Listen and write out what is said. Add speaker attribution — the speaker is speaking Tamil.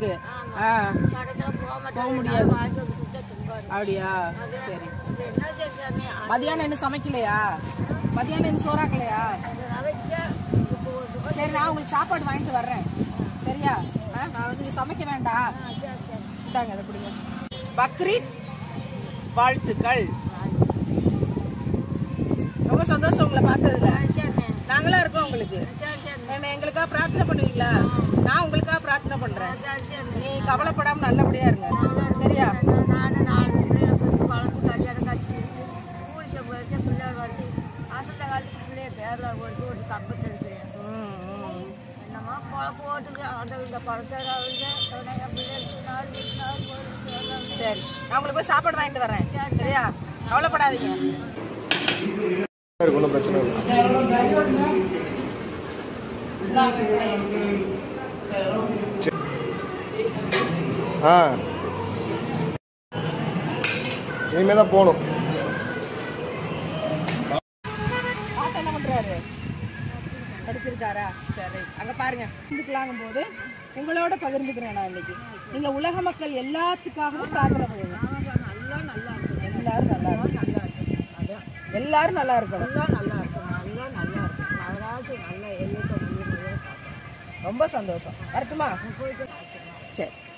Speaker 1: இருக்கு ஆ
Speaker 2: கடைக்கெல்லாம் போக
Speaker 1: போக
Speaker 2: மாட்டேன்
Speaker 1: முடியாது.
Speaker 2: வாங்கி வந்து கொடுத்தா திம்பாரு
Speaker 1: அப்படியா சரி
Speaker 2: இது என்ன செஞ்சானே
Speaker 1: மதியானம் இன்னும் சமைக்கலையா மதியானம் இன்னும் சோறாக்கலையா
Speaker 2: அவைக்க இப்போ ஒரு
Speaker 1: சரி நான் உங்களுக்கு சாப்பாடு வாங்கிட்டு வர்றேன் சரியா ஆ, நான் வந்து நீங்க சமைக்க வேண்டாம் இந்தாங்க இதை பிடிங்க பக்ரீத் வாழ்த்துக்கள் ரொம்ப சந்தோஷம் உங்களை பார்த்ததுல நாங்களா இருக்கோம் உங்களுக்கு என்ன எங்களுக்காக பிரார்த்தனை பண்ணுவீங்களா நான் உங்களுக்காக பிரார்த்தனை பண்றேன் நீ கவலைப்படாம நல்லபடியா இருங்க சரியா
Speaker 2: நானும் நாலு பிள்ளைகளை பெற்று வளர்த்து கல்யாணம் காட்சி வச்சு ஸ்கூலுக்கு போயிட்டு பிள்ளைகள் வந்து அசந்த காலத்துக்கு பிள்ளைய பேரில் போட்டு ஒரு கம்பத்து இருக்கிறேன்
Speaker 1: ம், ம்.
Speaker 2: என்னம்மா குழப்பம் போட்டுக்கு அந்த இந்த பழத்தராவுங்க பிள்ளைகளுக்கு நாலு வீட்டு நாலு போயிட்டு
Speaker 1: சரி நான் உங்களுக்கு போய் சாப்பாடு வாங்கிட்டு வரேன் சரியா கவலைப்படாதீங்க
Speaker 3: இருக்கு ஒன்றும் பிரச்சனை இல்லை ஆ இனிமே தான் போகணும்
Speaker 1: பாட்டா என்ன பண்றாரு படிச்சிருக்காரா சரி அங்க பாருங்க பகிர்ந்துக்கலாங்கும் போது உங்களோட பகிர்ந்துக்கிறேன் நான் இன்னைக்கு நீங்க உலக மக்கள் எல்லாத்துக்காகவும் பிரார்த்தனை பண்ணுங்க
Speaker 2: நல்லா நல்லா இருக்கும்
Speaker 1: எல்லாரும் நல்லா இருக்கணும் எல்லாரும் நல்லா இருக்கணும்
Speaker 2: எல்லாம் நல்லா இருக்கும் நல்லா நல்லா இருக்கும் நகராசி நல்லா எல்லைக்கு முடியும்
Speaker 1: ரொம்ப சந்தோஷம் வரட்டுமா
Speaker 2: போயிட்டு
Speaker 1: சரி